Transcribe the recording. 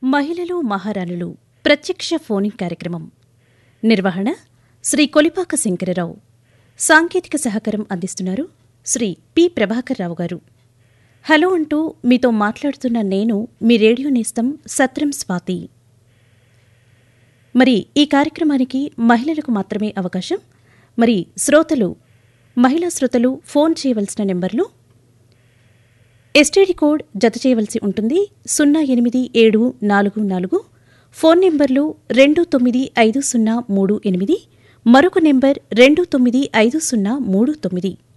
మహిళలు మహారాణులు ప్రత్యక్ష ఫోనింగ్ కార్యక్రమం నిర్వహణ శ్రీ కొలిపాక శంకరరావు సాంకేతిక సహకారం అందిస్తున్నారు శ్రీ పి ప్రభాకర్ రావు గారు హలో అంటూ మీతో మాట్లాడుతున్న నేను మీ రేడియో నేస్తం సత్రం స్వాతి మరి ఈ కార్యక్రమానికి మహిళలకు మాత్రమే అవకాశం మరి శ్రోతలు మహిళా శ్రోతలు ఫోన్ చేయవలసిన నెంబర్లు ఎస్టీడీ కోడ్ జత చేయవలసి ఉంటుంది సున్నా ఎనిమిది ఏడు నాలుగు నాలుగు ఫోన్ నెంబర్లు రెండు తొమ్మిది ఐదు సున్నా మూడు ఎనిమిది మరొక నెంబర్ రెండు తొమ్మిది ఐదు సున్నా మూడు తొమ్మిది